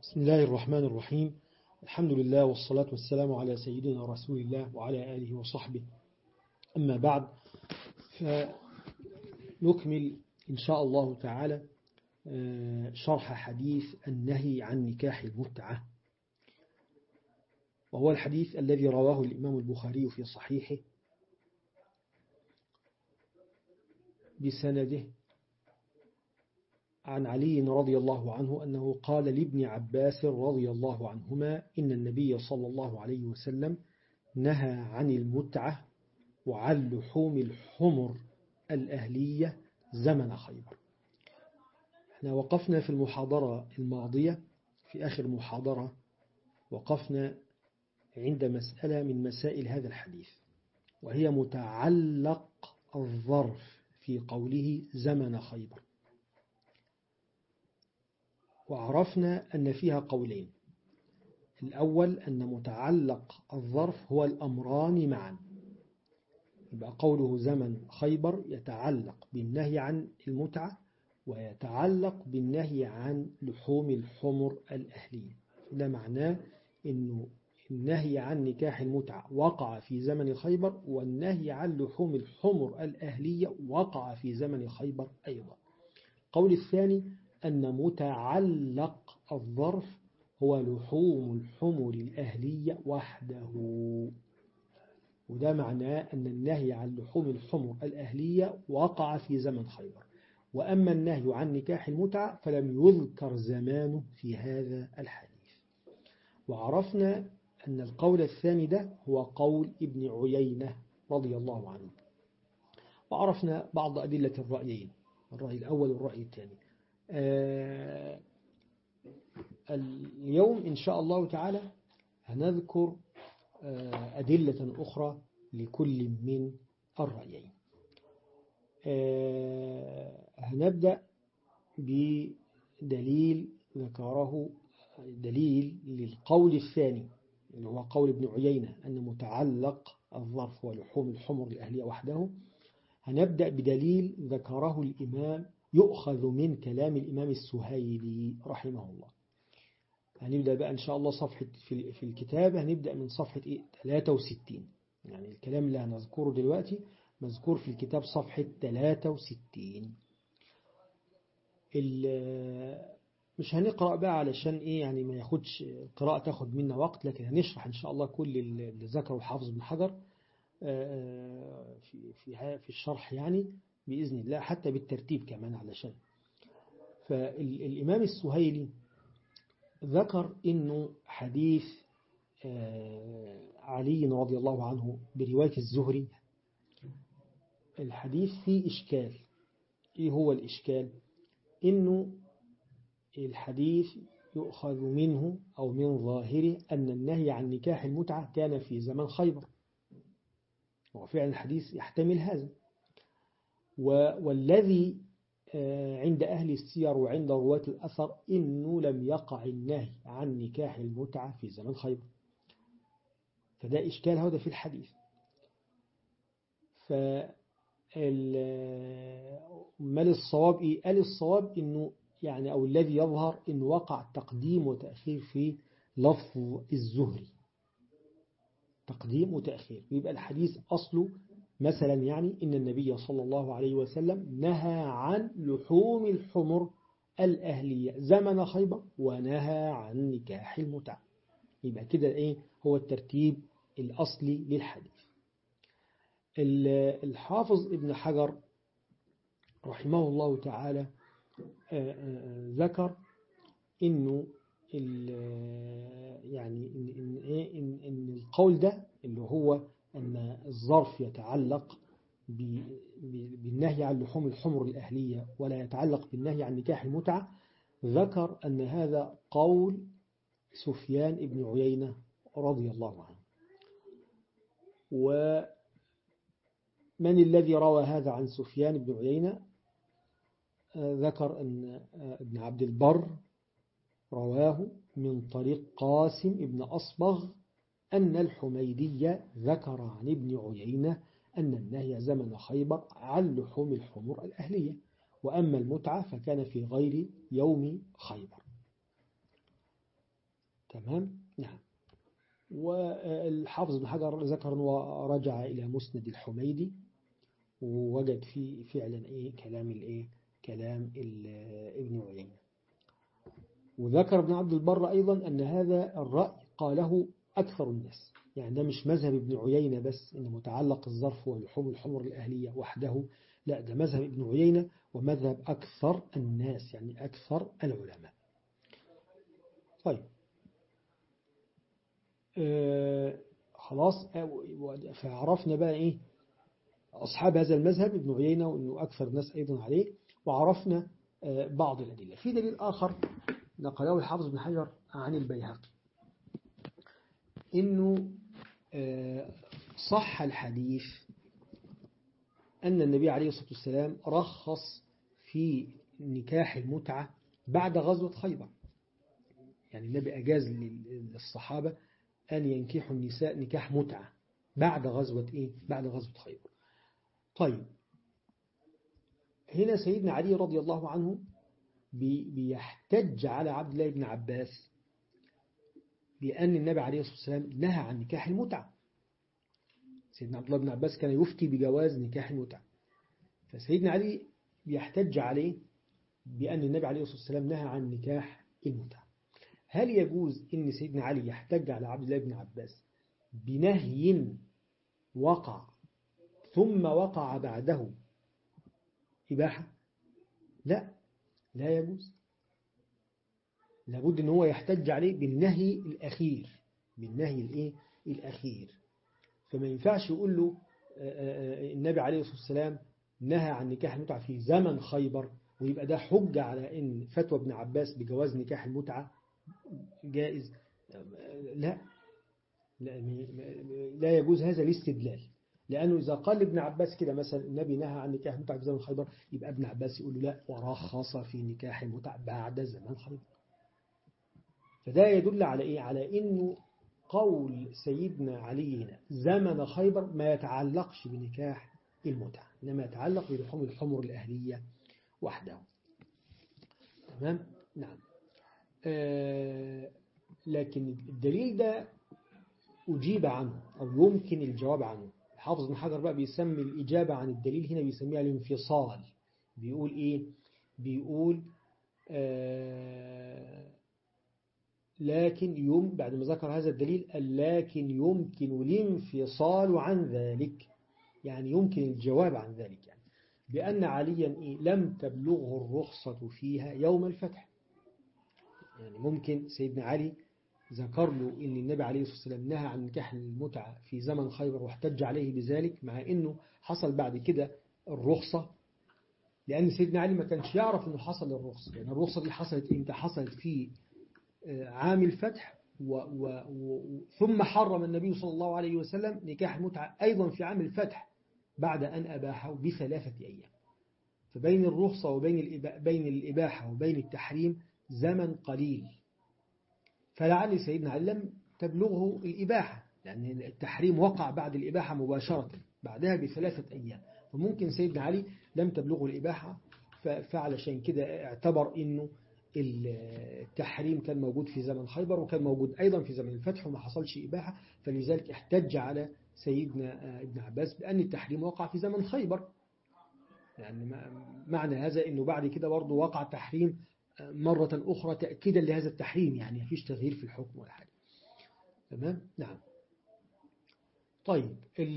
بسم الله الرحمن الرحيم الحمد لله والصلاة والسلام على سيدنا رسول الله وعلى آله وصحبه أما بعد فنكمل إن شاء الله تعالى شرح حديث النهي عن نكاح المتعة وهو الحديث الذي رواه الإمام البخاري في صحيحه بسنده عن علي رضي الله عنه أنه قال لابن عباس رضي الله عنهما إن النبي صلى الله عليه وسلم نهى عن المتعة وعن لحوم الحمر الأهلية زمن خيبر احنا وقفنا في المحاضرة الماضية في آخر محاضرة وقفنا عند مسألة من مسائل هذا الحديث وهي متعلق الظرف في قوله زمن خيبر وعرفنا أن فيها قولين الأول أن متعلق الظرف هو الأمران معا يبقى قوله زمن خيبر يتعلق بالنهي عن المتعة ويتعلق بالنهي عن لحوم الحمر الأهلية ده معناه أنه النهي عن نكاح المتعة وقع في زمن خيبر والنهي عن لحوم الحمر الأهلية وقع في زمن خيبر أيضا قول الثاني أن متعلق الظرف هو لحوم الحمر الأهلية وحده وده معناه أن النهي عن لحوم الحمر الأهلية وقع في زمن خيبر وأما النهي عن نكاح المتعة فلم يذكر زمانه في هذا الحديث وعرفنا أن القول الثاني ده هو قول ابن عيينة رضي الله عنه وعرفنا بعض أدلة الرأيين الرأي الأول والرأي الثاني آه اليوم إن شاء الله تعالى هنذكر آه أدلة أخرى لكل من الرأيين آه هنبدأ بدليل ذكره دليل للقول الثاني اللي هو قول ابن عيينة أن متعلق الظرف ولحوم الحمر الأهلية وحده هنبدأ بدليل ذكره الإمام يؤخذ من كلام الإمام السهيلي رحمه الله هنبدأ بقى إن شاء الله صفحة في, في الكتاب هنبدأ من صفحة إيه 63 يعني الكلام اللي هنذكره دلوقتي مذكور في الكتاب صفحة 63 مش هنقرأ بقى علشان إيه يعني ما ياخدش قراءة تاخد منا وقت لكن هنشرح إن شاء الله كل اللي ذكره الحافظ بن حجر في في في الشرح يعني بإذن الله حتى بالترتيب كمان علشان فالإمام السهيلي ذكر إنه حديث علي رضي الله عنه برواية الزهري الحديث فيه إشكال إيه هو الإشكال إنه الحديث يؤخذ منه أو من ظاهره أن النهي عن نكاح المتعة كان في زمن خيبر وفعلا الحديث يحتمل هذا والذي عند أهل السير وعند رواة الأثر إنه لم يقع النهي عن نكاح المتعة في زمن خيبر فده إشكال هذا في الحديث فمال الصواب إيه؟ قال الصواب إنه يعني أو الذي يظهر إنه وقع تقديم وتأخير في لفظ الزهري تقديم وتأخير يبقى الحديث أصله مثلا يعني إن النبي صلى الله عليه وسلم نهى عن لحوم الحمر الأهلية زمن خيبر ونهى عن نكاح المتعة يبقى كده إيه هو الترتيب الأصلي للحديث الحافظ ابن حجر رحمه الله تعالى ذكر إنه يعني إن, إن, إن القول ده اللي هو أن الظرف يتعلق بالنهي عن لحوم الحمر الأهلية ولا يتعلق بالنهي عن نكاح المتعة ذكر أن هذا قول سفيان بن عيينة رضي الله عنه ومن الذي روى هذا عن سفيان بن عيينة ذكر أن ابن عبد البر رواه من طريق قاسم ابن أصبغ أن الحميدية ذكر عن ابن عيينة أن النهي زمن خيبر عن لحوم الحمر الأهلية وأما المتعة فكان في غير يوم خيبر تمام نعم والحافظ بن حجر ذكر ورجع إلى مسند الحميدي ووجد فيه فعلا إيه كلام الإيه كلام ابن عيينة وذكر ابن عبد البر أيضا أن هذا الرأي قاله أكثر الناس يعني ده مش مذهب ابن عيينة بس إن متعلق الظرف ولحوم الحمر الأهلية وحده لا ده مذهب ابن عيينة ومذهب أكثر الناس يعني أكثر العلماء طيب آه خلاص فعرفنا بقى إيه أصحاب هذا المذهب ابن عيينة وأنه أكثر الناس أيضا عليه وعرفنا آه بعض الأدلة في دليل آخر نقله الحافظ بن حجر عن البيهقي إنه آه صح الحديث أن النبي عليه الصلاة والسلام رخص في نكاح المتعة بعد غزوة خيبر يعني النبي أجاز للصحابة أن ينكحوا النساء نكاح متعة بعد غزوة إيه؟ بعد غزوة خيبر طيب هنا سيدنا علي رضي الله عنه بيحتج على عبد الله بن عباس بأن النبي عليه الصلاة والسلام نهى عن نكاح المتعة سيدنا عبد الله بن عباس كان يفتي بجواز نكاح المتعة فسيدنا علي بيحتج عليه بأن النبي عليه الصلاة والسلام نهى عن نكاح المتعة هل يجوز أن سيدنا علي يحتج على عبد الله بن عباس بنهي وقع ثم وقع بعده إباحة لا لا يجوز لابد أن هو يحتج عليه بالنهي الأخير بالنهي الإيه الأخير فما ينفعش يقول له النبي عليه الصلاة والسلام نهى عن نكاح المتعة في زمن خيبر ويبقى ده حجة على أن فتوى ابن عباس بجواز نكاح المتعة جائز لا لا, لا يجوز هذا الاستدلال لأنه إذا قال ابن عباس كده مثلا النبي نهى عن نكاح المتعة في زمن خيبر يبقى ابن عباس يقول له لا ورخص في نكاح المتعة بعد زمن خيبر فده يدل على إيه على إنه قول سيدنا علي هنا زمن خيبر ما يتعلقش بنكاح المتعة إنما يتعلق بلحوم الحمر الأهلية وحده تمام نعم آه لكن الدليل ده أجيب عنه أو يمكن الجواب عنه الحافظ بن حجر بقى بيسمي الإجابة عن الدليل هنا بيسميها الانفصال بيقول إيه بيقول آه لكن يوم بعد ما ذكر هذا الدليل لكن يمكن الانفصال عن ذلك يعني يمكن الجواب عن ذلك يعني بأن عليا إيه لم تبلغه الرخصة فيها يوم الفتح يعني ممكن سيدنا علي ذكر له أن النبي عليه الصلاة والسلام نهى عن نكاح المتعة في زمن خيبر واحتج عليه بذلك مع أنه حصل بعد كده الرخصة لأن سيدنا علي ما كانش يعرف أنه حصل الرخصة يعني الرخصة دي حصلت إمتى حصلت في عام الفتح و و و ثم حرم النبي صلى الله عليه وسلم نكاح المتعة أيضا في عام الفتح بعد أن أباحه بثلاثة أيام فبين الرخصة وبين بين الإباحة وبين التحريم زمن قليل فلعل سيدنا علي لم تبلغه الإباحة لأن التحريم وقع بعد الإباحة مباشرة بعدها بثلاثة أيام فممكن سيدنا علي لم تبلغه الإباحة فعلشان كده اعتبر أنه التحريم كان موجود في زمن خيبر وكان موجود أيضا في زمن الفتح وما حصلش إباحة فلذلك احتج على سيدنا ابن عباس بأن التحريم وقع في زمن خيبر يعني معنى هذا أنه بعد كده برضه وقع تحريم مرة أخرى تأكيدا لهذا التحريم يعني مفيش تغيير في الحكم ولا حاجة تمام نعم طيب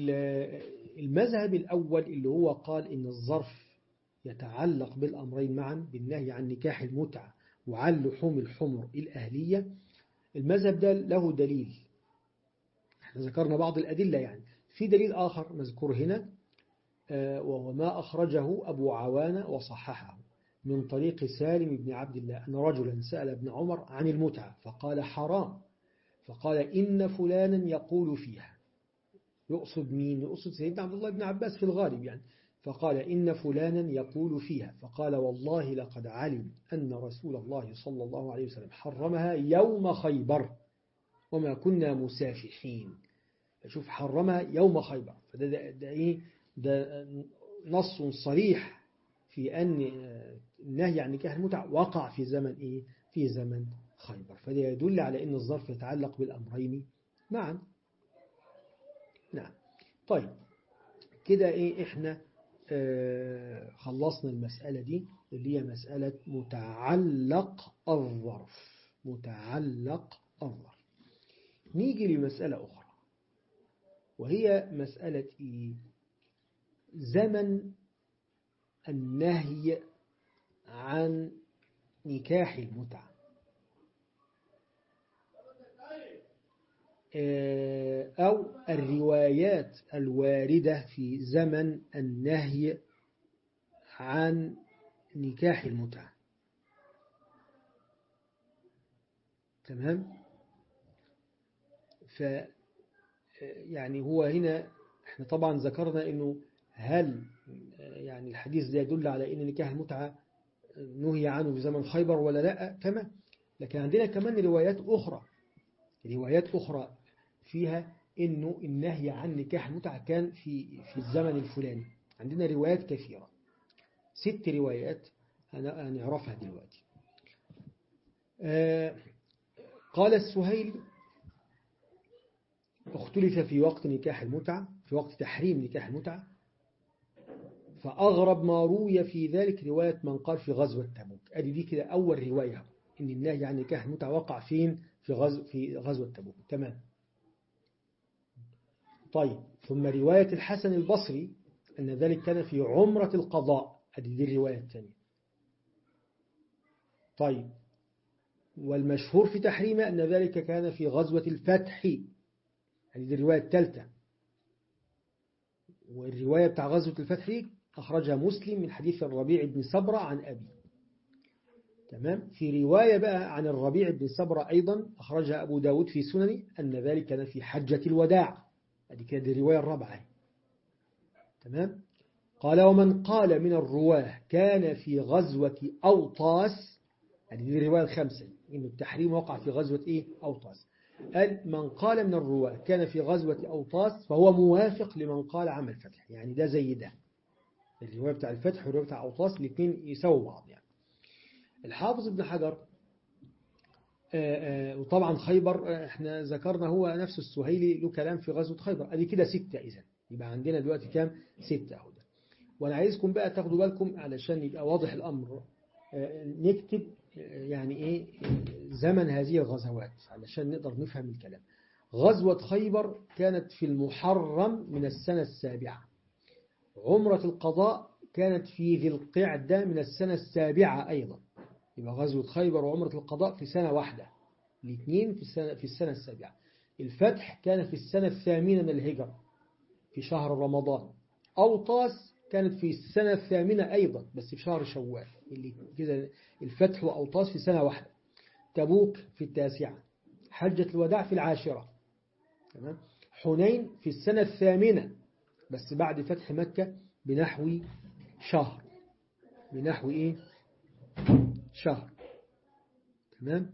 المذهب الأول اللي هو قال إن الظرف يتعلق بالأمرين معا بالنهي عن نكاح المتعة وعن لحوم الحمر الأهلية المذهب ده له دليل احنا ذكرنا بعض الأدلة يعني في دليل آخر مذكور هنا وهو ما أخرجه أبو عوانة وصححه من طريق سالم بن عبد الله أن رجلا سأل ابن عمر عن المتعة فقال حرام فقال إن فلانا يقول فيها يقصد مين يقصد سيدنا عبد الله بن عباس في الغالب يعني فقال إن فلانا يقول فيها فقال والله لقد علم أن رسول الله صلى الله عليه وسلم حرمها يوم خيبر وما كنا مسافحين فشوف حرمها يوم خيبر فده ده, ده إيه ده نص صريح في أن النهي عن نكاح المتع وقع في زمن إيه في زمن خيبر فده يدل على أن الظرف يتعلق بالأمرين معا نعم طيب كده إيه إحنا آه خلصنا المسألة دي اللي هي مسألة متعلق الظرف متعلق الظرف نيجي لمسألة أخرى وهي مسألة إيه؟ زمن النهي عن نكاح المتعة أو الروايات الواردة في زمن النهي عن نكاح المتعة تمام ف يعني هو هنا احنا طبعا ذكرنا انه هل يعني الحديث ده يدل على ان نكاح المتعة نهي عنه في زمن خيبر ولا لا تمام لكن عندنا كمان روايات أخرى روايات أخرى فيها انه النهي عن نكاح المتعة كان في في الزمن الفلاني عندنا روايات كثيرة ست روايات هنعرفها دلوقتي آه قال السهيلي اختلف في وقت نكاح المتعة في وقت تحريم نكاح المتعة فأغرب ما روي في ذلك رواية من قال في غزوة تبوك أدي دي كده أول رواية إن النهي عن نكاح المتعة وقع فين في غزو في غزوة تبوك تمام طيب ثم رواية الحسن البصري أن ذلك كان في عمرة القضاء هذه دي الرواية الثانية طيب والمشهور في تحريمه أن ذلك كان في غزوة الفتح هذه دي الرواية الثالثة والرواية بتاع غزوة الفتح أخرجها مسلم من حديث الربيع بن سبرة عن أبي تمام في رواية بقى عن الربيع بن سبرة أيضا أخرجها أبو داود في سننه أن ذلك كان في حجة الوداع هذه كانت الرواية الرابعة تمام قال ومن قال من الرواه كان في غزوة أوطاس هذه دي الرواية الخامسة إن التحريم وقع في غزوة إيه أوطاس قال من قال من الرواه كان في غزوة أوطاس فهو موافق لمن قال عام الفتح يعني ده زي ده الرواية بتاع الفتح والرواية بتاع أوطاس الاثنين يساووا بعض يعني الحافظ ابن حجر آآ آآ وطبعا خيبر احنا ذكرنا هو نفس السهيلي له كلام في غزوة خيبر ادي كده ستة إذا يبقى عندنا دلوقتي كام ستة أهو ده وأنا عايزكم بقى تاخدوا بالكم علشان يبقى واضح الأمر نكتب يعني إيه زمن هذه الغزوات علشان نقدر نفهم الكلام غزوة خيبر كانت في المحرم من السنة السابعة عمرة القضاء كانت في ذي القعدة من السنة السابعة أيضا يبقى غزوة خيبر وعمرة القضاء في سنة واحدة الاثنين في السنة, في السنة السابعة الفتح كان في السنة الثامنة من الهجرة في شهر رمضان أوطاس كانت في السنة الثامنة أيضا بس في شهر شوال اللي كده الفتح وأوطاس في سنة واحدة تبوك في التاسعة حجة الوداع في العاشرة تمام حنين في السنة الثامنة بس بعد فتح مكة بنحو شهر بنحو إيه شهر تمام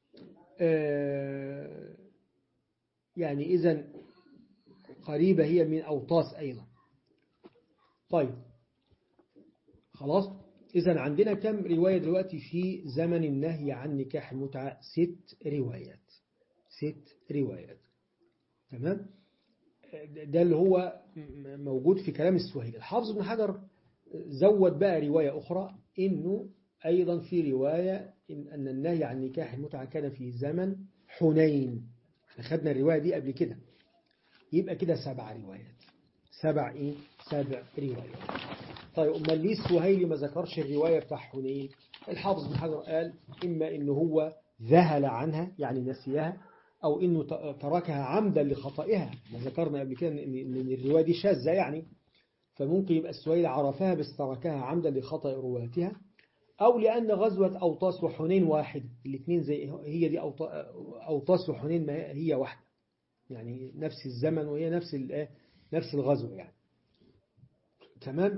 آه يعني إذا قريبة هي من أوطاس أيضا طيب خلاص إذا عندنا كم رواية دلوقتي في زمن النهي عن نكاح المتعة ست روايات ست روايات تمام ده اللي هو موجود في كلام السوهيل الحافظ بن حجر زود بقى رواية أخرى إنه أيضا في رواية إن, أن النهي عن نكاح المتعة كان في زمن حنين احنا خدنا الرواية دي قبل كده يبقى كده سبع روايات سبع إيه؟ سبع روايات طيب أما ليه السوهيلي ما ذكرش الرواية بتاع حنين الحافظ بن حجر قال إما إنه هو ذهل عنها يعني نسيها أو إنه تركها عمدا لخطئها ما ذكرنا قبل كده إن الرواية دي شاذة يعني فممكن يبقى السويل عرفها بس تركها عمدا لخطأ رواتها أو لأن غزوة أوطاس وحنين واحد الاثنين زي هي دي أوطاس وحنين ما هي واحدة يعني نفس الزمن وهي نفس نفس الغزوة يعني تمام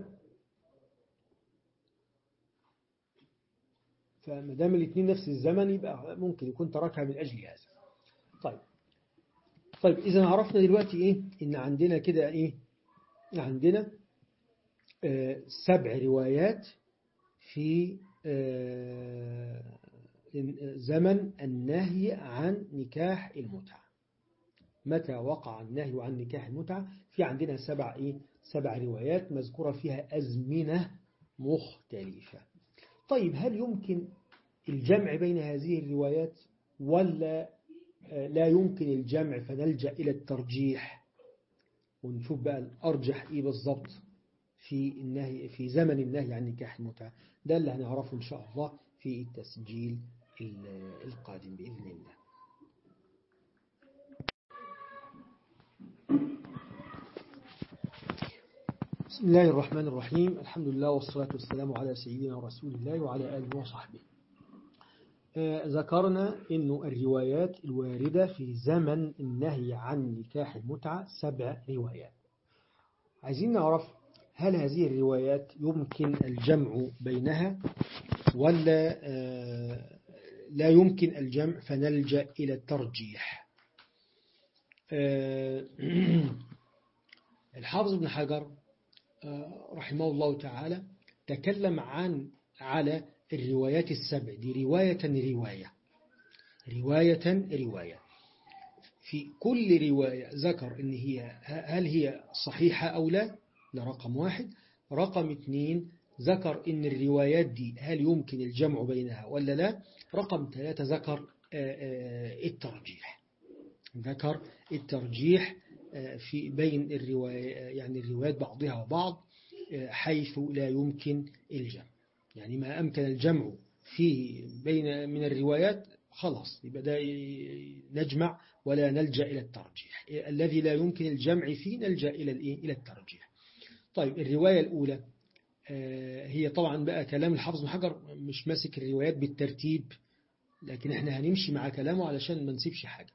فما دام الاثنين نفس الزمن يبقى ممكن يكون تركها من أجل هذا طيب طيب إذا عرفنا دلوقتي إيه إن عندنا كده إيه عندنا آه سبع روايات في آه زمن النهي عن نكاح المتعة متى وقع النهي عن نكاح المتعة في عندنا سبع, إيه؟ سبع روايات مذكورة فيها أزمنة مختلفة طيب هل يمكن الجمع بين هذه الروايات ولا لا يمكن الجمع فنلجأ إلى الترجيح ونشوف بقى الأرجح إيه بالضبط في النهي في زمن النهي عن نكاح المتعة ده اللي هنعرفه إن شاء الله في التسجيل القادم بإذن الله بسم الله الرحمن الرحيم الحمد لله والصلاة والسلام على سيدنا رسول الله وعلى آله وصحبه آه ذكرنا أن الروايات الواردة في زمن النهي عن نكاح المتعة سبع روايات عايزين نعرف هل هذه الروايات يمكن الجمع بينها ولا آه لا يمكن الجمع فنلجأ إلى الترجيح آه الحافظ ابن حجر رحمه الله تعالى تكلم عن على الروايات السبع دي رواية رواية رواية رواية في كل رواية ذكر إن هي هل هي صحيحة أو لا ده رقم واحد رقم اثنين ذكر إن الروايات دي هل يمكن الجمع بينها ولا لا رقم ثلاثة ذكر الترجيح ذكر الترجيح في بين الرواية يعني الروايات بعضها وبعض حيث لا يمكن الجمع يعني ما أمكن الجمع فيه بين من الروايات خلاص يبقى ده نجمع ولا نلجأ إلى الترجيح الذي لا يمكن الجمع فيه نلجأ إلى إلى الترجيح طيب الرواية الأولى هي طبعا بقى كلام الحافظ بن حجر مش ماسك الروايات بالترتيب لكن احنا هنمشي مع كلامه علشان ما نسيبش حاجة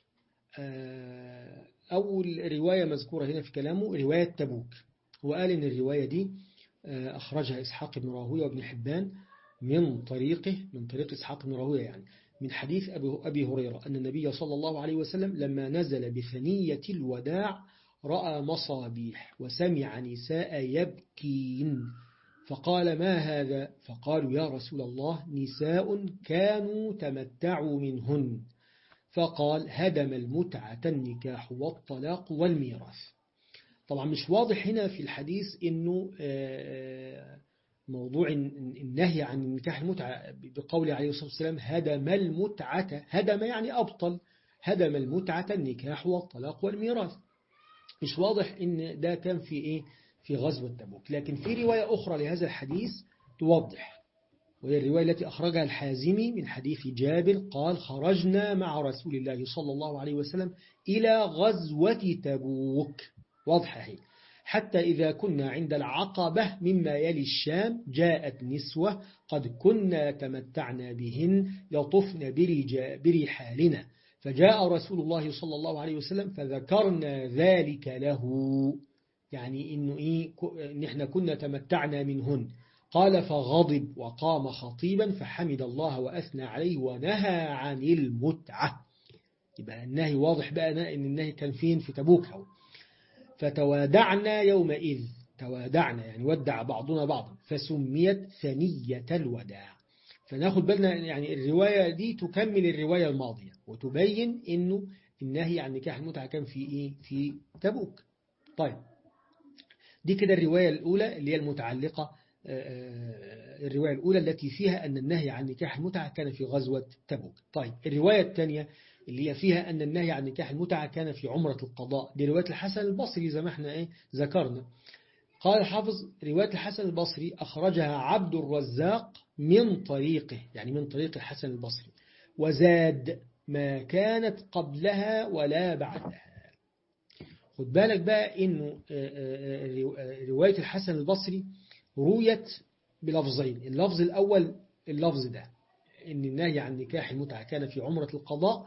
أول رواية مذكورة هنا في كلامه رواية تبوك وقال إن الرواية دي أخرجها إسحاق بن راهوية وابن حبان من طريقه من طريق إسحاق بن راهوية يعني من حديث أبي هريرة أن النبي صلى الله عليه وسلم لما نزل بثنية الوداع رأى مصابيح وسمع نساء يبكين فقال ما هذا فقالوا يا رسول الله نساء كانوا تمتعوا منهن فقال هدم المتعة النكاح والطلاق والميراث طبعا مش واضح هنا في الحديث انه موضوع النهي عن النكاح المتعة بقول عليه الصلاة والسلام هدم المتعة هدم يعني أبطل هدم المتعة النكاح والطلاق والميراث مش واضح ان ده كان في ايه في غزوة تبوك لكن في رواية أخرى لهذا الحديث توضح وهي الرواية التي أخرجها الحازمي من حديث جابر قال خرجنا مع رسول الله صلى الله عليه وسلم إلى غزوة تبوك واضحة هي حتى إذا كنا عند العقبة مما يلي الشام جاءت نسوة قد كنا تمتعنا بهن يطفن برحالنا فجاء رسول الله صلى الله عليه وسلم فذكرنا ذلك له يعني إنه إيه إن إحنا كنا تمتعنا منهن قال فغضب وقام خطيبا فحمد الله وأثنى عليه ونهى عن المتعة يبقى النهي واضح بقى إن النهي كان فين في تبوك أو فتوادعنا يومئذ توادعنا يعني ودع بعضنا بعضا فسميت ثنية الوداع فناخد بالنا يعني الرواية دي تكمل الرواية الماضية وتبين إنه النهي عن نكاح المتعة كان في إيه في تبوك طيب دي كده الرواية الأولى اللي هي المتعلقة الرواية الأولى التي فيها أن النهي عن نكاح المتعة كان في غزوة تبوك طيب الرواية الثانية اللي هي فيها أن النهي عن نكاح المتعة كان في عمرة القضاء دي رواية الحسن البصري زي ما احنا ايه ذكرنا قال الحافظ رواية الحسن البصري أخرجها عبد الرزاق من طريقه يعني من طريق الحسن البصري وزاد ما كانت قبلها ولا بعدها خد بالك بقى إنه رواية الحسن البصري رويت بلفظين اللفظ الأول اللفظ ده إن النهي عن نكاح المتعة كان في عمرة القضاء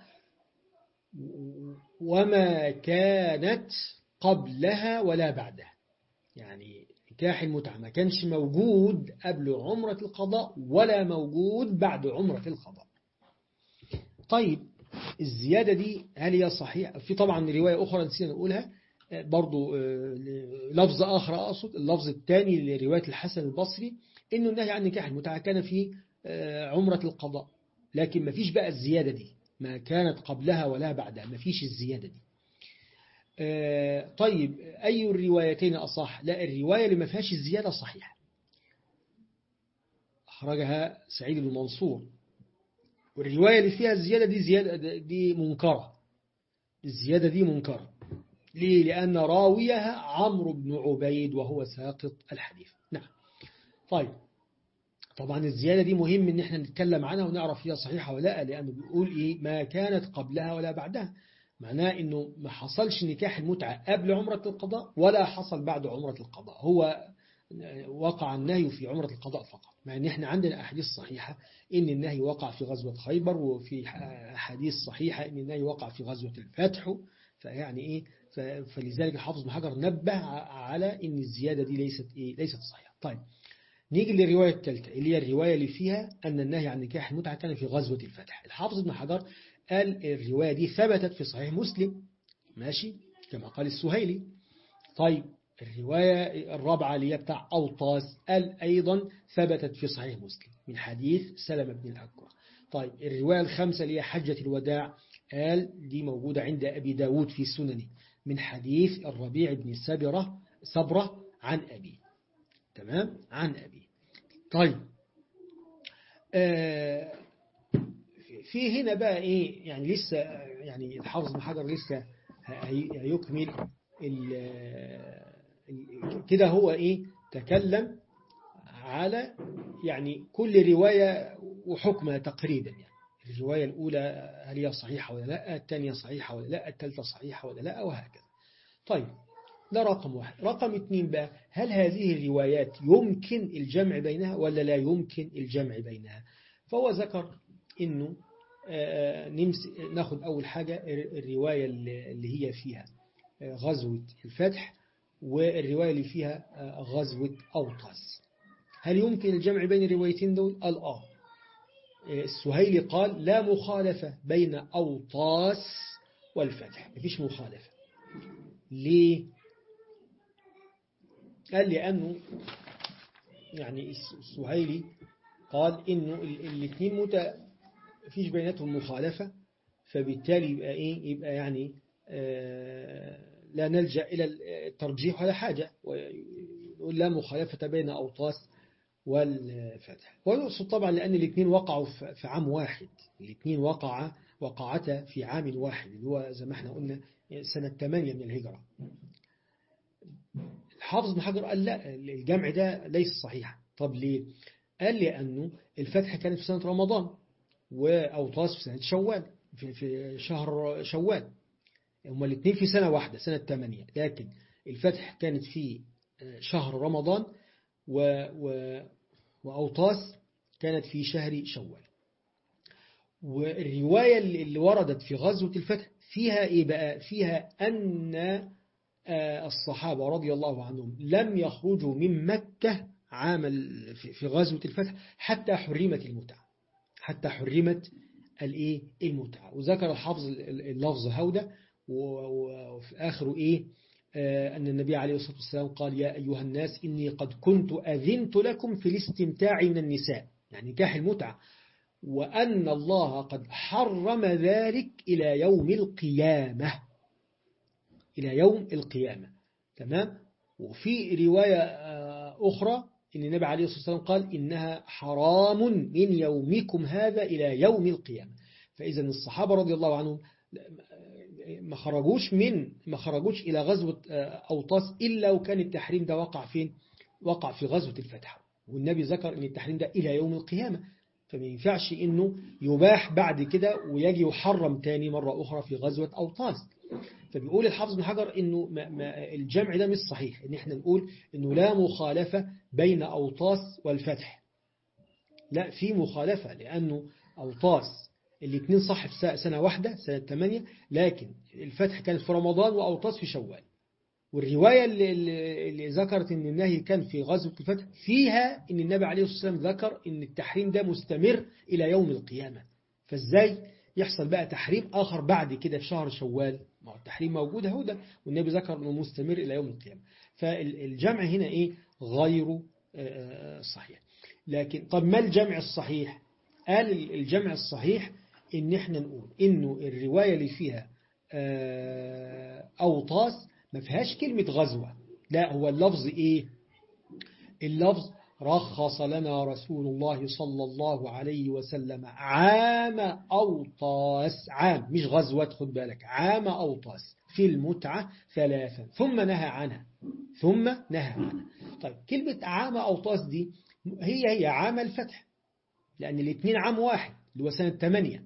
وما كانت قبلها ولا بعدها يعني نكاح المتعة ما كانش موجود قبل عمرة القضاء ولا موجود بعد عمرة القضاء طيب الزيادة دي هل هي صحيحة في طبعا رواية أخرى نسينا نقولها برضو لفظ آخر أقصد اللفظ الثاني لرواية الحسن البصري إنه النهي عن نكاح المتعة كان في عمرة القضاء لكن ما فيش بقى الزيادة دي ما كانت قبلها ولا بعدها ما فيش الزيادة دي آه طيب أي الروايتين أصح لا الرواية اللي ما فيهاش الزيادة صحيحة أخرجها سعيد بن منصور والرواية اللي فيها الزيادة دي زيادة دي منكرة الزيادة دي منكرة ليه؟ لأن راويها عمرو بن عبيد وهو ساقط الحديث نعم طيب طبعا الزيادة دي مهم ان احنا نتكلم عنها ونعرف هي صحيحة ولا لا لأنه بيقول إيه ما كانت قبلها ولا بعدها معناه انه ما حصلش نكاح المتعة قبل عمرة القضاء ولا حصل بعد عمرة القضاء هو وقع النهي في عمرة القضاء فقط مع ان احنا عندنا أحاديث صحيحة ان النهي وقع في غزوة خيبر وفي أحاديث صحيحة ان النهي وقع في غزوة الفتح فيعني ايه فلذلك الحافظ بن حجر نبه على ان الزيادة دي ليست ايه ليست صحيحة طيب نيجي للرواية الثالثة اللي هي الرواية اللي فيها أن النهي عن نكاح المتعة كان في غزوة الفتح الحافظ ابن حجر قال الرواية دي ثبتت في صحيح مسلم ماشي كما قال السهيلي طيب الرواية الرابعة اللي هي بتاع أوطاس قال أيضا ثبتت في صحيح مسلم من حديث سلمة بن الأكوع طيب الرواية الخامسة اللي هي حجة الوداع قال دي موجودة عند أبي داود في سننه من حديث الربيع بن سبرة صبرة عن أبي تمام عن أبي طيب آه في هنا بقى إيه يعني لسه يعني الحافظ بن حجر لسه هيكمل كده هو إيه تكلم على يعني كل رواية وحكمها تقريبا يعني الرواية الأولى هل هي صحيحة ولا لا الثانية صحيحة ولا لا الثالثة صحيحة ولا لا وهكذا طيب ده رقم واحد رقم اثنين بقى هل هذه الروايات يمكن الجمع بينها ولا لا يمكن الجمع بينها فهو ذكر انه ناخد اول حاجة الرواية اللي هي فيها غزوة الفتح والرواية اللي فيها غزوة أوطاس هل يمكن الجمع بين الروايتين دول؟ قال آه السهيلي قال لا مخالفة بين أوطاس والفتح مفيش مخالفة ليه؟ قال لأنه يعني السهيلي قال إنه الاثنين مت فيش بيناتهم مخالفة فبالتالي يبقى إيه يبقى يعني آه لا نلجأ إلى الترجيح ولا حاجة ويقول لا مخالفة بين أوطاس والفتح ويقصد طبعا لأن الاثنين وقعوا في عام واحد الاثنين وقع وقعتا في عام واحد اللي هو زي ما احنا قلنا سنة 8 من الهجرة الحافظ بن حجر قال لا الجمع ده ليس صحيح طب ليه قال لأنه الفتح كانت في سنة رمضان وأوطاس في سنة شوال في, في شهر شوال هما الاثنين في سنة واحدة سنة 8 لكن الفتح كانت في شهر رمضان و و وأوطاس كانت في شهر شوال والرواية اللي وردت في غزوة الفتح فيها إيه بقى فيها أن الصحابة رضي الله عنهم لم يخرجوا من مكة عام في غزوة الفتح حتى حرمت المتعة حتى حرمت الايه المتعة وذكر الحافظ اللفظ هودة وفي آخره إيه أن النبي عليه الصلاة والسلام قال يا أيها الناس إني قد كنت أذنت لكم في الاستمتاع من النساء يعني نكاح المتعة وأن الله قد حرم ذلك إلى يوم القيامة إلى يوم القيامة تمام وفي رواية أخرى إن النبي عليه الصلاة والسلام قال إنها حرام من يومكم هذا إلى يوم القيامة فإذا الصحابة رضي الله عنهم ما خرجوش من ما خرجوش إلى غزوة أوطاس إلا وكان التحريم ده وقع فين وقع في غزوة الفتح والنبي ذكر أن التحريم ده إلى يوم القيامة فما ينفعش إنه يباح بعد كده ويجي يحرم تاني مرة أخرى في غزوة أوطاس فبيقول الحافظ بن حجر إنه ما ما الجمع ده مش صحيح إن إحنا نقول إنه لا مخالفة بين أوطاس والفتح لا في مخالفة لأنه أوطاس الاثنين صح في سنة واحدة سنة 8 لكن الفتح كانت في رمضان وأوطاس في شوال والرواية اللي, اللي ذكرت أن النهي كان في غزوة الفتح فيها أن النبي عليه الصلاة والسلام ذكر أن التحريم ده مستمر إلى يوم القيامة فإزاي يحصل بقى تحريم آخر بعد كده في شهر شوال ما هو التحريم موجود اهو ده والنبي ذكر أنه مستمر إلى يوم القيامة فالجمع هنا إيه غير صحيح لكن طب ما الجمع الصحيح قال الجمع الصحيح إن إحنا نقول إنه الرواية اللي فيها أوطاس ما فيهاش كلمة غزوة لا هو اللفظ إيه اللفظ رخص لنا رسول الله صلى الله عليه وسلم عام أوطاس عام مش غزوة خد بالك عام أوطاس في المتعة ثلاثا ثم نهى عنها ثم نهى عنها طيب كلمة عام أوطاس دي هي هي عام الفتح لأن الاثنين عام واحد اللي هو سنة 8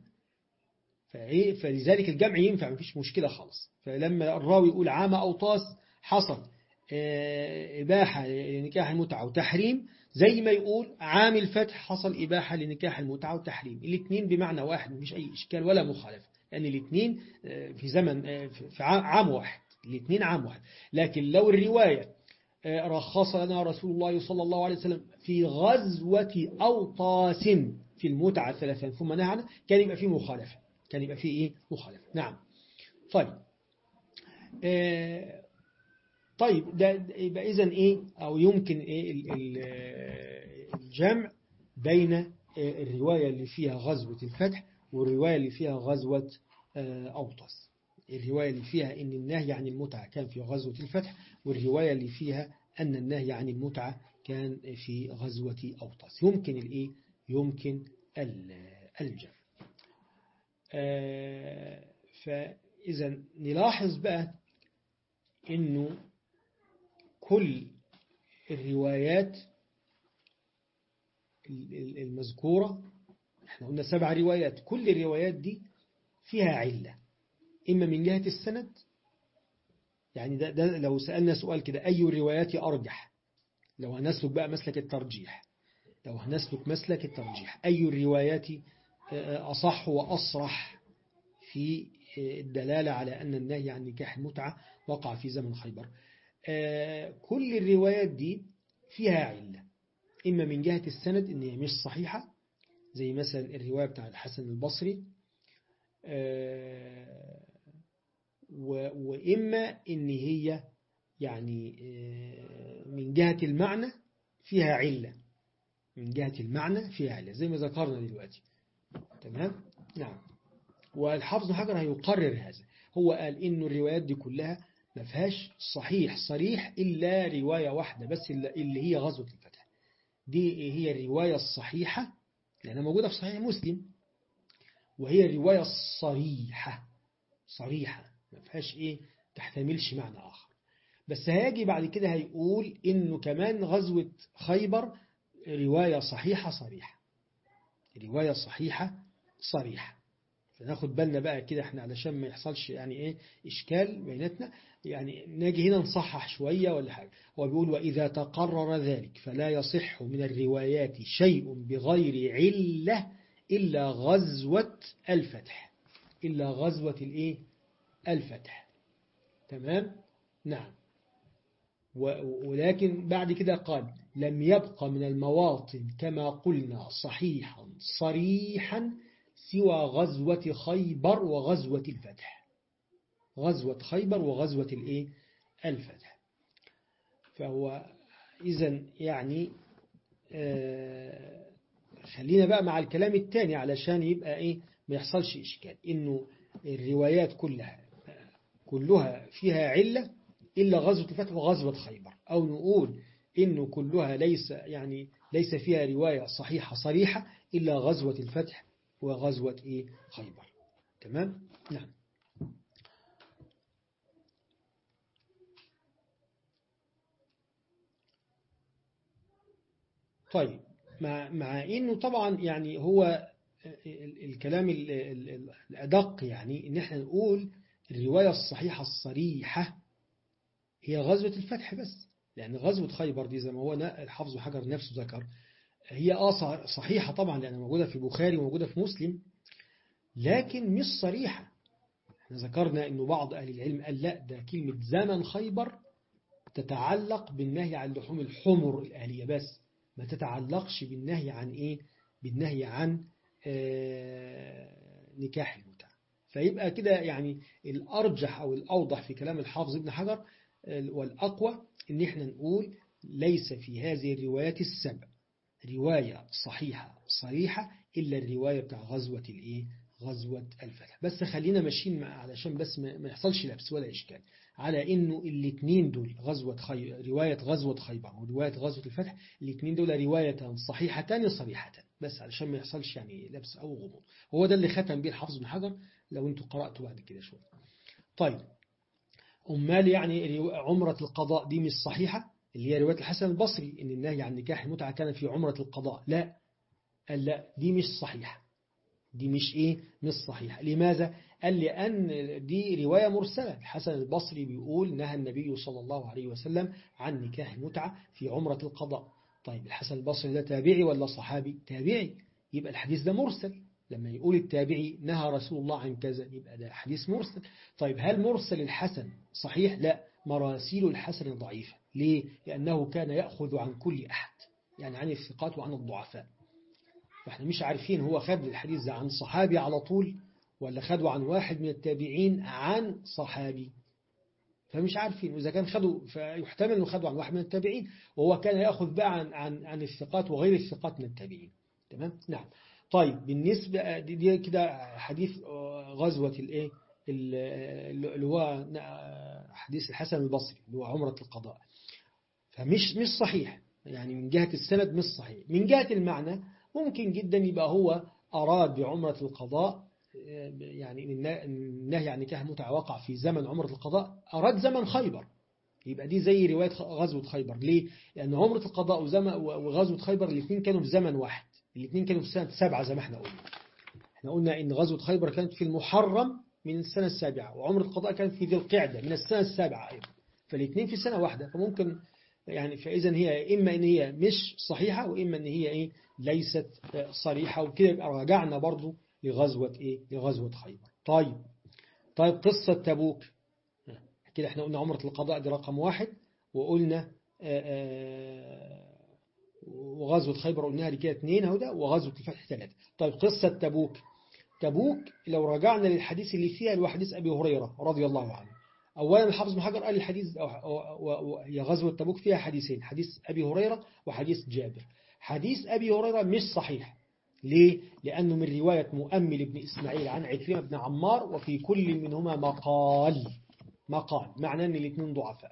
فلذلك الجمع ينفع مفيش مشكلة خالص فلما الراوي يقول عام أوطاس حصل إباحة لنكاح المتعة وتحريم زي ما يقول عام الفتح حصل إباحة لنكاح المتعة وتحريم الاثنين بمعنى واحد مفيش أي إشكال ولا مخالفة لأن يعني الاثنين في زمن في عام واحد الاثنين عام واحد لكن لو الرواية رخص لنا رسول الله صلى الله عليه وسلم في غزوة أوطاس في المتعة ثلاثا ثم نهى عنها كان يبقى فيه مخالفة كان يبقى فيه إيه مخالفة نعم طيب آه طيب ده يبقى إذن إيه أو يمكن إيه الجمع بين الرواية اللي فيها غزوة الفتح والرواية اللي فيها غزوة أوطس الرواية اللي فيها إن النهي عن المتعة كان في غزوة الفتح والرواية اللي فيها أن النهي عن المتعة كان في غزوة أوطس يمكن الإيه يمكن الجمع فإذا نلاحظ بقى إنه كل الروايات المذكورة احنا قلنا سبع روايات كل الروايات دي فيها علة إما من جهة السند يعني ده, ده لو سألنا سؤال كده أي الروايات أرجح لو هنسلك بقى مسلك الترجيح لو هنسلك مسلك الترجيح أي الروايات أصح وأصرح في الدلالة على أن النهي عن نكاح المتعة وقع في زمن خيبر كل الروايات دي فيها علة إما من جهة السند إن هي مش صحيحة زي مثلا الرواية بتاع الحسن البصري وإما إن هي يعني من جهة المعنى فيها علة من جهة المعنى فيها علة زي ما ذكرنا دلوقتي تمام نعم والحافظ حجر هيقرر هذا هو قال إنه الروايات دي كلها ما فيهاش صحيح صريح إلا رواية واحدة بس اللي هي غزوة الفتح دي هي الرواية الصحيحة لأنها موجودة في صحيح مسلم وهي الرواية الصريحة صريحة ما فيهاش إيه تحتملش معنى آخر بس هيجي بعد كده هيقول إنه كمان غزوة خيبر رواية صحيحة صريحة رواية صحيحة صريحة فناخد بالنا بقى كده احنا علشان ما يحصلش يعني ايه اشكال بيناتنا يعني نجي هنا نصحح شوية ولا حاجة هو بيقول وإذا تقرر ذلك فلا يصح من الروايات شيء بغير علة إلا غزوة الفتح إلا غزوة الايه الفتح تمام نعم ولكن بعد كده قال لم يبق من المواطن كما قلنا صحيحا صريحا سوى غزوة خيبر وغزوة الفتح غزوة خيبر وغزوة الايه الفتح فهو إذا يعني آه خلينا بقى مع الكلام الثاني علشان يبقى ايه ما يحصلش إشكال إنه الروايات كلها كلها فيها علة إلا غزوة الفتح وغزوة خيبر أو نقول إنه كلها ليس يعني ليس فيها رواية صحيحة صريحة إلا غزوة الفتح وغزوة إيه خيبر تمام نعم طيب مع مع إنه طبعا يعني هو الكلام الأدق يعني إن احنا نقول الرواية الصحيحة الصريحة هي غزوة الفتح بس لأن غزوة خيبر دي زي ما هو الحافظ حجر نفسه ذكر هي آه صحيحة طبعا لأنها موجودة في بخاري وموجودة في مسلم لكن مش صريحة احنا ذكرنا أنه بعض أهل العلم قال لا ده كلمة زمن خيبر تتعلق بالنهي عن لحوم الحمر الأهلية بس ما تتعلقش بالنهي عن إيه بالنهي عن آه نكاح المتعة فيبقى كده يعني الأرجح أو الأوضح في كلام الحافظ ابن حجر والأقوى إن احنا نقول ليس في هذه الروايات السبع رواية صحيحة صريحة إلا الرواية بتاع غزوة الإيه غزوة الفتح بس خلينا ماشيين علشان بس ما يحصلش لبس ولا إشكال على إنه الاثنين دول غزوة خي... رواية غزوة خيبر ورواية غزوة الفتح الاثنين دول رواية صحيحتان صريحتان بس علشان ما يحصلش يعني لبس أو غموض هو ده اللي ختم به الحافظ بن حجر لو انتوا قرأتوا بعد كده شوية طيب أمال يعني عمرة القضاء دي مش صحيحة اللي هي رواية الحسن البصري إن النهي عن نكاح المتعة كان في عمرة القضاء لا قال لا دي مش صحيحة دي مش إيه مش صحيحة لماذا قال لأن دي رواية مرسلة الحسن البصري بيقول نهى النبي صلى الله عليه وسلم عن نكاح المتعة في عمرة القضاء طيب الحسن البصري ده تابعي ولا صحابي تابعي يبقى الحديث ده مرسل لما يقول التابعي نهى رسول الله عن كذا يبقى ده حديث مرسل طيب هل مرسل الحسن صحيح لا مراسيل الحسن ضعيفة ليه لأنه كان يأخذ عن كل أحد يعني عن الثقات وعن الضعفاء فاحنا مش عارفين هو خد الحديث ده عن صحابي على طول ولا خده عن واحد من التابعين عن صحابي فمش عارفين وإذا كان خدوا فيحتمل أنه خدوا عن واحد من التابعين وهو كان يأخذ بقى عن, عن, عن الثقات وغير الثقات من التابعين تمام نعم طيب بالنسبة دي, دي كده حديث غزوة الايه اللي هو حديث الحسن البصري اللي هو عمرة القضاء فمش مش صحيح يعني من جهة السند مش صحيح من جهة المعنى ممكن جدا يبقى هو أراد بعمرة القضاء يعني النهي عن نكاح متعة وقع في زمن عمرة القضاء أراد زمن خيبر يبقى دي زي رواية غزوة خيبر ليه؟ لأن عمرة القضاء وغزوة خيبر الاثنين كانوا في زمن واحد الاثنين كانوا في سنة سبعة زي ما احنا قلنا احنا قلنا ان غزوة خيبر كانت في المحرم من السنة السابعة وعمرة القضاء كانت في ذي القعدة من السنة السابعة أيضا فالاثنين في سنة واحدة فممكن يعني فإذا هي إما إن هي مش صحيحة وإما إن هي إيه ليست صريحة وكده يبقى رجعنا برضو لغزوة إيه لغزوة خيبر طيب طيب قصة تبوك كده احنا قلنا عمرة القضاء دي رقم واحد وقلنا آآ آآ وغزوة خيبر قلناها دي كده اثنين اهو ده وغزوة الفتح ثلاثة طيب قصة تبوك تبوك لو رجعنا للحديث اللي فيها اللي هو حديث أبي هريرة رضي الله عنه أولا الحافظ بن حجر قال الحديث هي غزوة تبوك فيها حديثين حديث أبي هريرة وحديث جابر حديث أبي هريرة مش صحيح ليه؟ لأنه من رواية مؤمل بن إسماعيل عن عكرمة بن عمار وفي كل منهما مقال مقال معناه أن الاثنين ضعفاء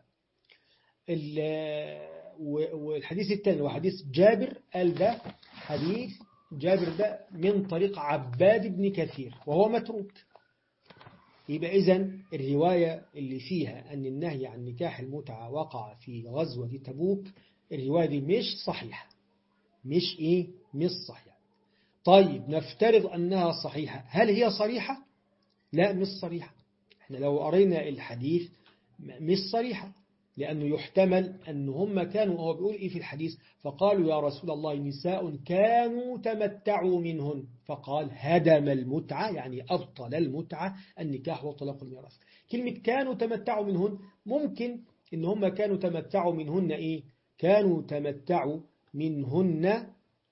والحديث الثاني وحديث جابر قال ده حديث جابر ده من طريق عباد بن كثير وهو متروك يبقى إذن الرواية اللي فيها أن النهي عن نكاح المتعة وقع في غزوة تبوك الرواية دي مش صحيحة مش إيه مش صحيحة طيب نفترض أنها صحيحة هل هي صريحة لا مش صريحة احنا لو قرينا الحديث مش صريحة لأنه يحتمل أن هم كانوا هو بيقول إيه في الحديث فقالوا يا رسول الله نساء كانوا تمتعوا منهن فقال هدم المتعة يعني أبطل المتعة النكاح وطلاق الميراث كلمة كانوا تمتعوا منهن ممكن إن هم كانوا تمتعوا منهن إيه كانوا تمتعوا منهن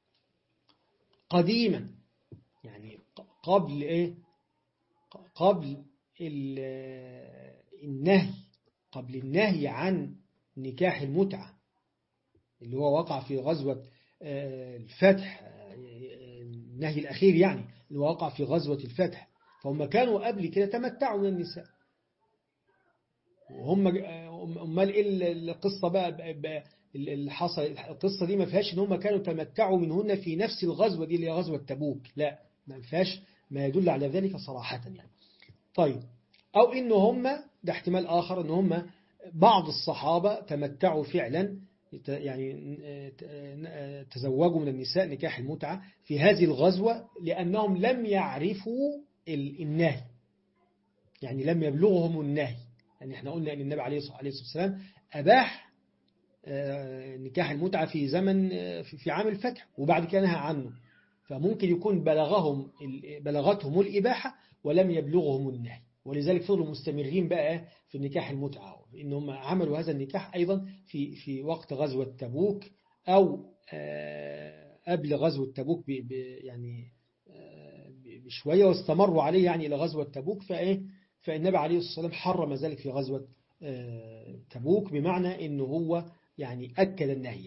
قديما يعني قبل إيه قبل النهي قبل النهي عن نكاح المتعة اللي هو وقع في غزوة الفتح النهي الأخير يعني اللي وقع في غزوة الفتح فهم كانوا قبل كده تمتعوا من النساء وهم امال ايه القصة بقى, بقى اللي حصل القصة دي ما فيهاش ان هم كانوا تمتعوا منهن في نفس الغزوة دي اللي هي غزوة تبوك لا ما فيهاش ما يدل على ذلك صراحة يعني طيب أو إن هم ده احتمال آخر إن هم بعض الصحابة تمتعوا فعلا يعني تزوجوا من النساء نكاح المتعة في هذه الغزوة لأنهم لم يعرفوا النهي يعني لم يبلغهم النهي يعني احنا قلنا أن النبي عليه الصلاة والسلام أباح نكاح المتعة في زمن في عام الفتح وبعد كده نهى عنه فممكن يكون بلغهم بلغتهم الإباحة ولم يبلغهم النهي ولذلك فضلوا مستمرين بقى في النكاح المتعة إنهم عملوا هذا النكاح أيضا في في وقت غزوة تبوك أو قبل غزوة تبوك يعني بشوية واستمروا عليه يعني إلى غزوة تبوك فإيه فالنبي عليه الصلاة والسلام حرم ذلك في غزوة تبوك بمعنى إنه هو يعني أكد النهي يعني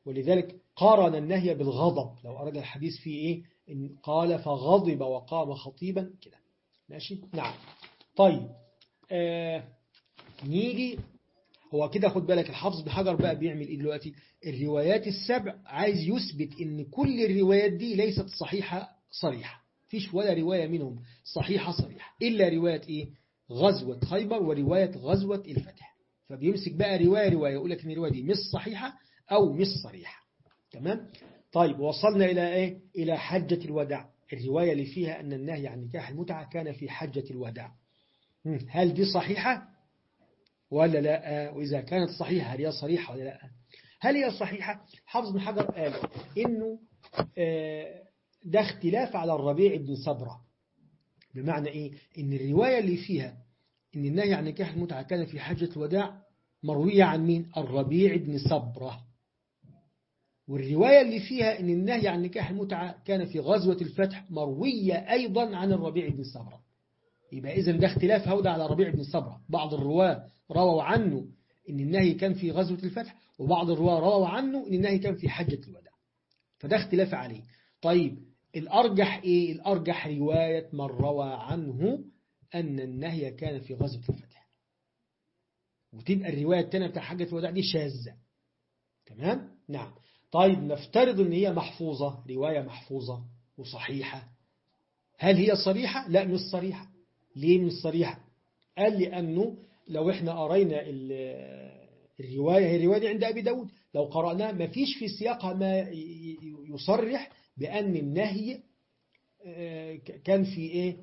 ولذلك قارن النهي بالغضب لو أراد الحديث فيه إيه إن قال فغضب وقام خطيبا كده ماشي نعم طيب آه نيجي هو كده خد بالك الحافظ بن حجر بقى بيعمل ايه دلوقتي الروايات السبع عايز يثبت ان كل الروايات دي ليست صحيحة صريحة فيش ولا رواية منهم صحيحة صريحة إلا رواية إيه غزوة خيبر ورواية غزوة الفتح فبيمسك بقى رواية رواية يقول لك ان الرواية دي مش صحيحة أو مش صريحة تمام طيب وصلنا إلى إيه إلى حجة الوداع الرواية اللي فيها أن النهي عن نكاح المتعة كان في حجة الوداع هل دي صحيحة ولا لا وإذا كانت صحيحة هل هي صريحة ولا لا هل هي صحيحة حافظ بن حجر قال إنه ده اختلاف على الربيع بن صبرة بمعنى إيه إن الرواية اللي فيها إن النهي عن نكاح المتعة كان في حجة الوداع مروية عن مين الربيع بن صبرة والرواية اللي فيها إن النهي عن نكاح المتعة كان في غزوة الفتح مروية أيضا عن الربيع بن صبرة يبقى إذن ده اختلاف هودا على ربيع بن صبرة بعض الرواة رووا عنه إن النهي كان في غزوة الفتح وبعض الرواة رووا عنه إن النهي كان في حجة الوداع فده اختلاف عليه طيب الأرجح إيه الأرجح رواية من روى عنه أن النهي كان في غزوة الفتح وتبقى الرواية التانية بتاع حجة الوداع دي شاذة تمام نعم طيب نفترض ان هي محفوظة رواية محفوظة وصحيحة هل هي صريحة؟ لا مش صريحة ليه مش صريحة؟ قال لأنه لو احنا قرينا الرواية هي الرواية دي عند أبي داود لو قرأناها ما فيش في سياقها ما يصرح بأن النهي كان في إيه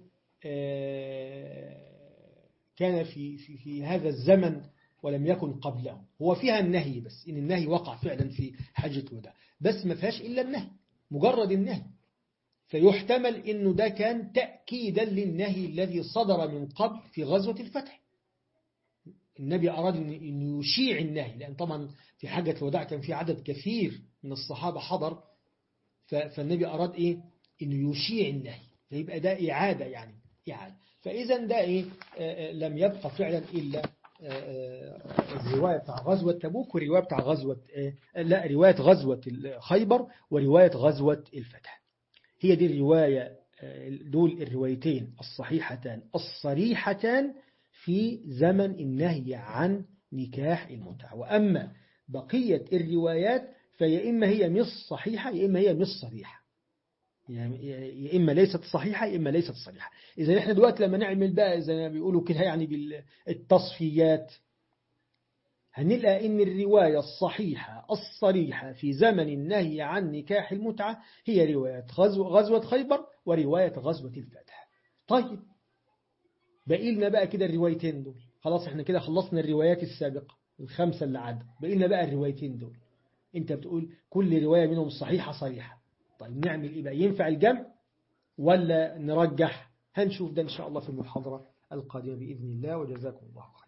كان في, في, في هذا الزمن ولم يكن قبله هو فيها النهي بس إن النهي وقع فعلا في حجة الوداع بس ما فيهاش إلا النهي مجرد النهي فيحتمل إنه ده كان تأكيدا للنهي الذي صدر من قبل في غزوة الفتح النبي أراد أن يشيع النهي لأن طبعا في حجة الوداع كان في عدد كثير من الصحابة حضر فالنبي أراد إيه أنه يشيع النهي فيبقى ده إعادة يعني إعادة فإذا ده إيه لم يبقى فعلا إلا الرواية بتاع غزوة تبوك ورواية بتاع غزوة لا رواية غزوة خيبر ورواية غزوة الفتح هي دي الرواية دول الروايتين الصحيحتان الصريحتان في زمن النهي عن نكاح المتعة وأما بقية الروايات فيا إما هي مش صحيحة يا إما هي مش صريحة يعني يا إما ليست صحيحة يا إما ليست صريحة إذا إحنا دلوقتي لما نعمل بقى زي ما بيقولوا كده يعني بالتصفيات هنلقى إن الرواية الصحيحة الصريحة في زمن النهي عن نكاح المتعة هي رواية غزوة خيبر ورواية غزوة الفتح طيب بقي لنا بقى كده الروايتين دول خلاص احنا كده خلصنا الروايات السابقة الخمسة اللي عدوا بقي لنا بقى الروايتين دول انت بتقول كل رواية منهم صحيحة صريحة طيب نعمل ايه بقى ينفع الجمع ولا نرجح هنشوف ده ان شاء الله في المحاضرة القادمة بإذن الله وجزاكم الله خير